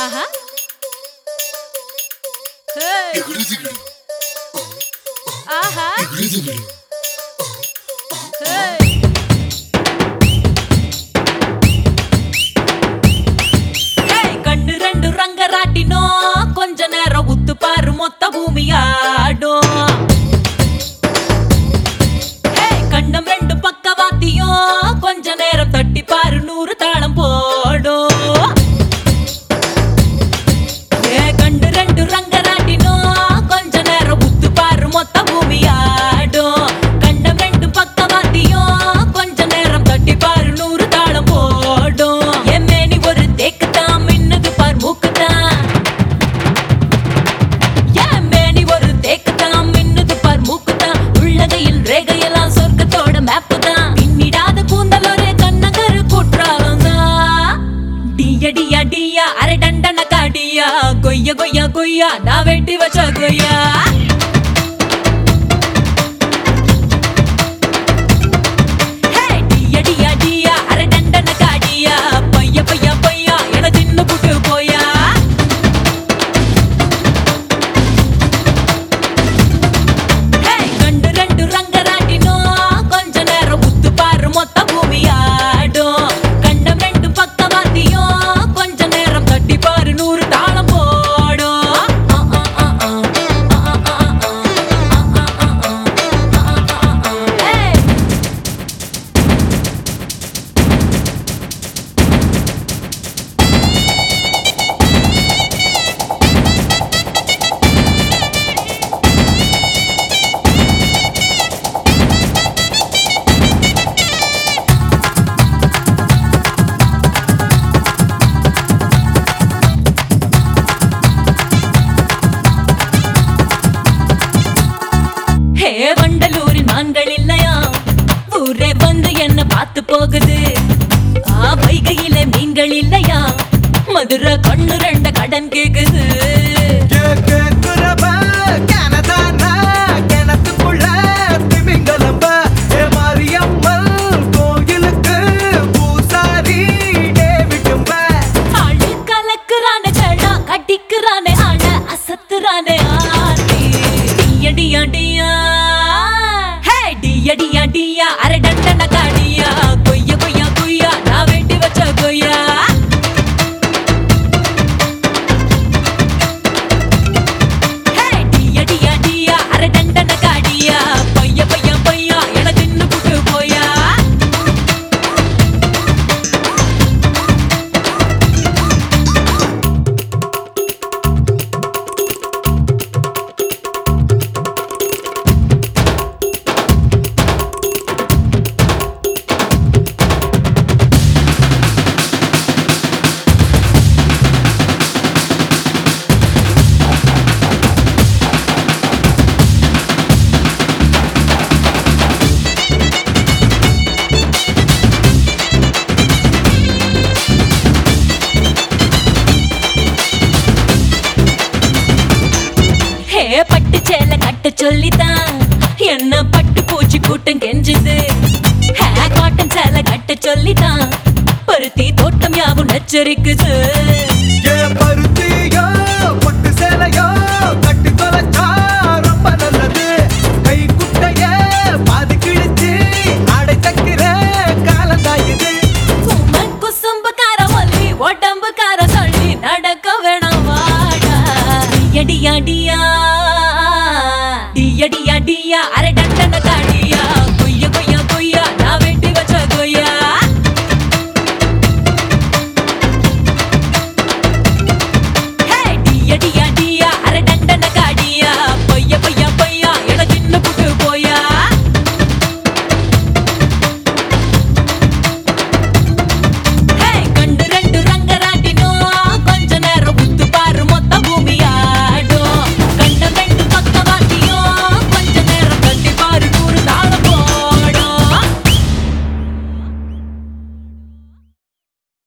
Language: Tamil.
ஆஹா ஹேய், ஆஹா ஹேய். ஹேய், கண்ணு ரெண்டு ரங்கராட்டினோ கொஞ்ச நேரம் உத்து பாரு மொத்த பூமியாடும் ஹேய், கண்ணம் ரெண்டு பக்கவாத்தியும் கொஞ்ச நேரம் தட்டி பாரு நூறு தாளம் போடும் ஏ கண்டு ரெண்டு ரங்கராட்டினோ கொஞ்ச நேரம் உத்து பாரு மொத்த பூமியாடும் கண்டம் ரெண்டு பக்கவாத்தியும் கொஞ்ச நேரம் தட்டி பாரு நூறு தாளம் போடும் என் மேனி ஒரு தேக்குதான் மின்னது பார் மூக்குதான் என் மேனி ஒரு தேக்குதான் மின்னது பார் மூக்குதான் உள்ளகையில் ரேகையெல்லாம் சொர்க்கத்தோட மேப்பு தான் பின்னிடாத கூந்தல் ஒரு கண்ணகரு குற்றாலம் தான் டிய டிய டியா அரை டண்டன காடியா கொய்ய கொய்ய கொய்யா நான் வெட்டி வச்ச கொய்யா ஹே, டிய டிய டியா அரை டண்டன காடியா பைய பைய பையா என தின்னு புட்டு போயா ஹே, கண்டு ரெண்டு ரங்கராட்டினோ கொஞ்ச நேரம் உத்து பாரு மொத்த பூமியாடும் கண்டம் ரெண்டு பக்கவாத்தியும் கொஞ்ச நேரம் தட்டி பாரு நூறு தாளம் போடும் ஆ, ஆ, ஆ, ஆ. ஆ, ஆ, ஆ, ஆ. ஆ, ஆ, ஆ, ஆ. ஆ, ஆ, ஆ, ஆ. ஹே. ஹே வண்டலூரின் மான்கள் இல்லையா ஊரே வந்து என்ன பார்த்து போகுது ஆ வைகையில மீன்கள் இல்லையா மதுரை கண்ணு ரெண்ட கடன் கேக்குது கேக்குறப்ப கனதானா கிணத்துக்குள்ள திமிங்கலம்ப ஏ மாரியம்மன் கோயிலுக்கு பூசாரி டேவிட்டும்ப ஆளு கலக்குறானே ஜடா கட்டிக்கிறானே ஆள அசத்துறானே ஆட்டி டியடியா டியா ஹே டியடியா டியா அரை டண்டன காடியா கொய்ய கொய்யா கொய்யா நான் வெட்டி வச்ச கொய்யா ஹே டியடியா டியா அரை டண்டன காடியா பைய பைய பையா என தின்னு புட்டு போயா ஹே பட்டு சேலை கட்ட சொல்லிதான் என்ன பட்டு பூச்சி கூட்டம் கெஞ்சுது ஹே காட்டன் சேலை கட்ட சொல்லிதான் பருத்தி தோட்டம் யாவும் நச்சரிக்குது ஏ பருத்தியோ பட்டு சேலையோ